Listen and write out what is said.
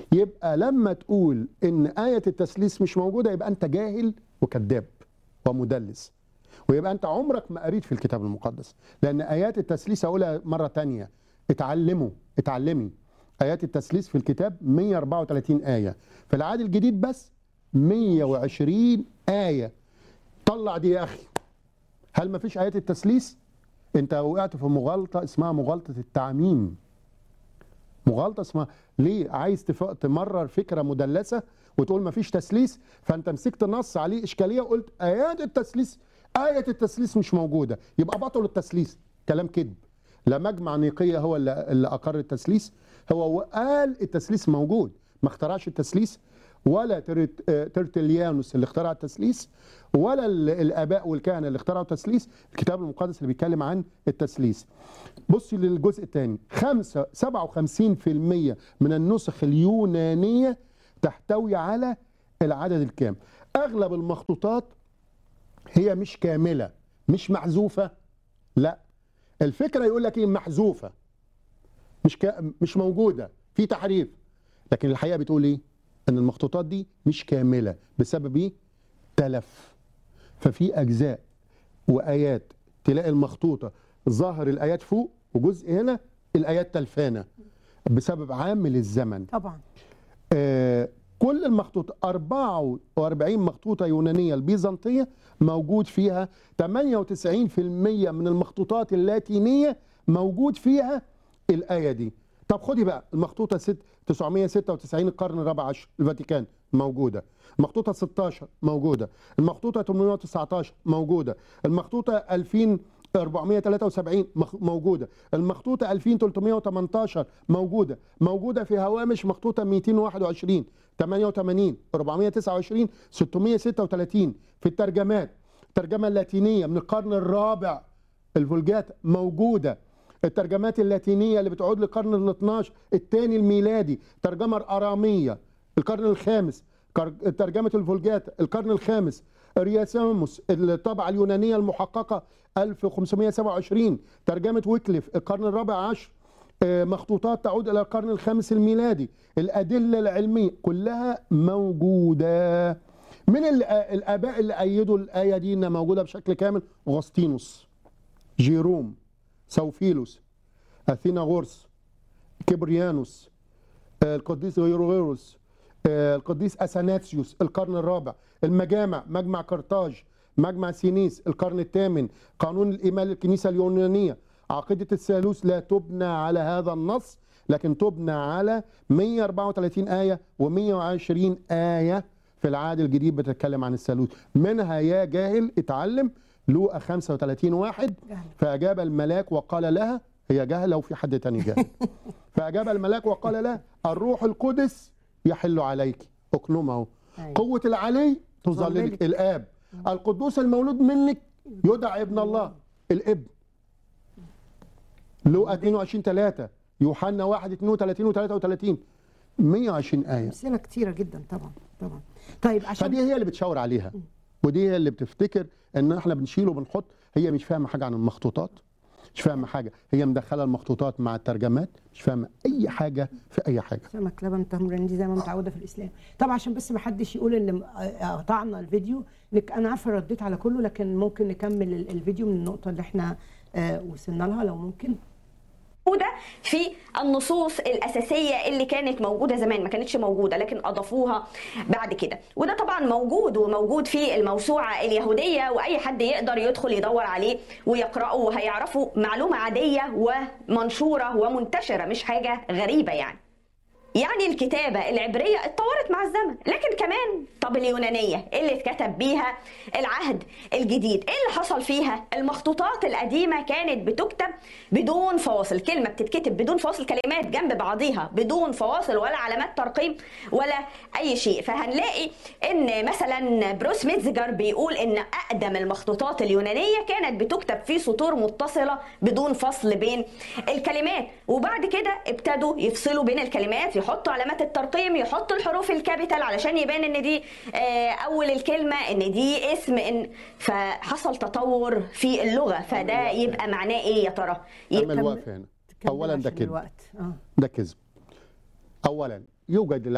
يبقى لما تقول ان آية التثليث مش موجودة يبقى انت جاهل وكذاب ومدلس ويبقى انت عمرك ما قريت في الكتاب المقدس لان ايات التثليث اقولها مرة تانية اتعلموا اتعلمي ايات التثليث في الكتاب 134 آية في العهد الجديد بس 120 آية طلع دي يا اخي هل ما فيش ايات التثليث انت وقعت في مغالطة اسمها مغالطة التعميم مغالطه اسمها ليه عايز تف- تمرر فكره مدلسه وتقول ما فيش تثليث فانت مسكت نص عليه اشكاليه وقلت ايات التثليث ايه التثليث مش موجوده يبقى بطل التثليث كلام كذب لا مجمع نيقيه هو اللي, اللي اقر التثليث هو قال التثليث موجود ما اخترعش التثليث ولا ترت- آه، ترتليانوس اللي اخترع التثليث ولا ال- الاباء والكهنه اللي اخترعوا التثليث الكتاب المقدس اللي بيتكلم عن التثليث بصي للجزء الثاني 5 57% من النسخ اليونانيه تحتوي على العدد الكام اغلب المخطوطات هي مش كامله مش محذوفه لا الفكره يقول لك ايه محذوفه مش كا... مش موجوده في تحريف لكن الحقيقه بتقول ايه ان المخطوطات دي مش كامله بسبب ايه تلف ففي اجزاء وايات تلاقي المخطوطه ظاهر الايات فوق وجزء هنا الايات تلفانه بسبب عامل الزمن طبعا آه، كل المخطوطة 44 مخطوطة يونانية البيزنطية موجود فيها 98% من المخطوطات اللاتينية موجود فيها الآية دي طب خدي بقى المخطوطة ست 996 القرن الرابع عشر الفاتيكان موجودة المخطوطة 16 موجودة المخطوطة 819 موجودة المخطوطة 2473 مخ- موجودة المخطوطة 2318 موجودة موجودة في هوامش مخطوطة 221 88 429 636 في الترجمات الترجمة اللاتينية من القرن الرابع الفولجات موجودة الترجمات اللاتينية اللي بتعود للقرن ال 12 الثاني الميلادي ترجمة الأرامية القرن الخامس كر- ترجمة الفولجات القرن الخامس رياساموس الطبعة اليونانية المحققة 1527 ترجمة ويكليف القرن الرابع عشر آه، مخطوطات تعود إلى القرن الخامس الميلادي الأدلة العلمية كلها موجودة من ال- الآباء اللي أيدوا الآية دي إنها موجودة بشكل كامل أغسطينوس جيروم سوفيلوس أثيناغورس كبريانوس آه، القديس غيروغيروس آه، القديس اثناسيوس القرن الرابع المجامع مجمع قرطاج مجمع سينيس القرن الثامن قانون الايمان للكنيسه اليونانيه عقيده الثالوث لا تبنى على هذا النص لكن تبنى على 134 ايه و120 ايه في العهد الجديد بتتكلم عن الثالوث منها يا جاهل اتعلم لوقا 35 واحد جهل. فاجاب الملاك وقال لها هي جاهله وفي حد تاني جاهل فأجاب الملاك وقال له الروح القدس يحل عليك اكنمه أيوة. قوة العلي تظللك تظللك. الآب القدوس المولود منك يدعى ابن الله الابن لوقا 22 3 يوحنا 1 32 و 33 120 آية امثله كتيره جدا طبعا طبعا طيب عشان فدي هي اللي بتشاور عليها ودي هي اللي بتفتكر ان احنا بنشيل وبنحط هي مش فاهمه حاجه عن المخطوطات مش فاهمه حاجه هي مدخله المخطوطات مع الترجمات مش فاهمه اي حاجه في اي حاجه سمك لبن تمر دي زي ما متعوده في الاسلام طبعا عشان بس ما حدش يقول ان قطعنا الفيديو لك انا عارفه رديت على كله لكن ممكن نكمل ال- الفيديو من النقطه اللي احنا آه، وصلنا لها لو ممكن موجوده في النصوص الاساسيه اللي كانت موجوده زمان ما كانتش موجوده لكن اضافوها بعد كده وده طبعا موجود وموجود في الموسوعه اليهوديه واي حد يقدر يدخل يدور عليه ويقراه وهيعرفوا معلومه عاديه ومنشوره ومنتشره مش حاجه غريبه يعني يعني الكتابة العبرية اتطورت مع الزمن لكن كمان طب اليونانية اللي اتكتب بيها العهد الجديد ايه اللي حصل فيها المخطوطات القديمة كانت بتكتب بدون فواصل كلمة بتتكتب بدون فواصل كلمات جنب بعضيها بدون فواصل ولا علامات ترقيم ولا اي شيء فهنلاقي ان مثلا بروس ميتزجر بيقول ان اقدم المخطوطات اليونانية كانت بتكتب في سطور متصلة بدون فصل بين الكلمات وبعد كده ابتدوا يفصلوا بين الكلمات يحطوا علامات الترقيم يحطوا الحروف الكابيتال علشان يبان ان دي آه، اول الكلمة ان دي اسم ان فحصل تطور في اللغة فده يبقى معناه ايه يا ترى اعمل كمل- وقف هنا تكمل اولا ده عشان كذب الوقت اه ده كذب اولا يوجد